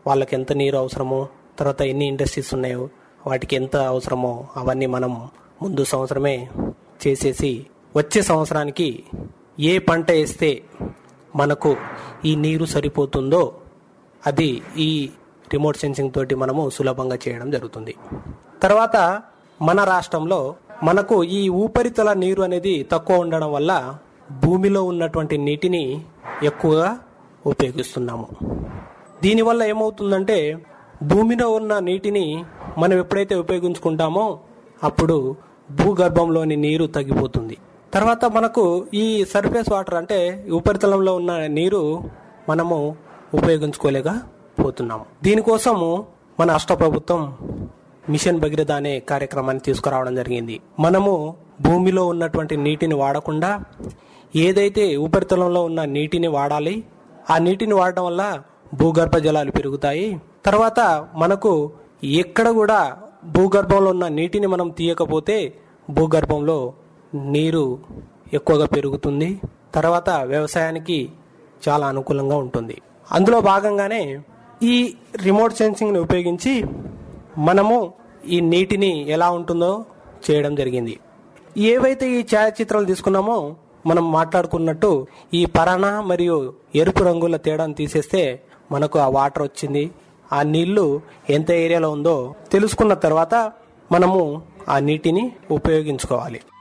వాళ్ళకి ఎంత నీరు అవసరమో తర్వాత ఎన్ని ఇండస్ట్రీస్ ఉన్నాయో వాటికి ఎంత అవసరమో అవన్నీ మనం ముందు సంవత్సరమే చేసేసి వచ్చే సంవత్సరానికి ఏ పంట వేస్తే మనకు ఈ నీరు సరిపోతుందో అది ఈ రిమోట్ సెన్సింగ్ తోటి మనము సులభంగా చేయడం జరుగుతుంది తర్వాత మన రాష్ట్రంలో మనకు ఈ ఉపరితల నీరు అనేది తక్కువ ఉండడం వల్ల భూమిలో ఉన్నటువంటి నీటిని ఎక్కువగా ఉపయోగిస్తున్నాము దీనివల్ల ఏమవుతుందంటే భూమిలో ఉన్న నీటిని మనం ఎప్పుడైతే ఉపయోగించుకుంటామో అప్పుడు భూగర్భంలోని నీరు తగ్గిపోతుంది తర్వాత మనకు ఈ సర్ఫేస్ వాటర్ అంటే ఉపరితలంలో ఉన్న నీరు మనము ఉపయోగించుకోలేక పోతున్నాము దీనికోసము మన రాష్ట్ర ప్రభుత్వం మిషన్ భగీరథ అనే కార్యక్రమాన్ని తీసుకురావడం జరిగింది మనము భూమిలో ఉన్నటువంటి నీటిని వాడకుండా ఏదైతే ఉపరితలంలో ఉన్న నీటిని వాడాలి ఆ నీటిని వాడటం వల్ల భూగర్భ జలాలు పెరుగుతాయి తర్వాత మనకు ఎక్కడ కూడా భూగర్భంలో ఉన్న నీటిని మనం తీయకపోతే భూగర్భంలో నీరు ఎక్కువగా పెరుగుతుంది తర్వాత వ్యవసాయానికి చాలా అనుకూలంగా ఉంటుంది అందులో భాగంగానే ఈ రిమోట్ సెన్సింగ్ని ఉపయోగించి మనము ఈ నీటిని ఎలా ఉంటుందో చేయడం జరిగింది ఏవైతే ఈ ఛాయాచిత్రాలు తీసుకున్నామో మనం మాట్లాడుకున్నట్టు ఈ పరాణ మరియు ఎరుపు రంగుల తేడాను తీసేస్తే మనకు ఆ వాటర్ వచ్చింది ఆ నీళ్లు ఎంత ఏరియాలో ఉందో తెలుసుకున్న తర్వాత మనము ఆ నీటిని ఉపయోగించుకోవాలి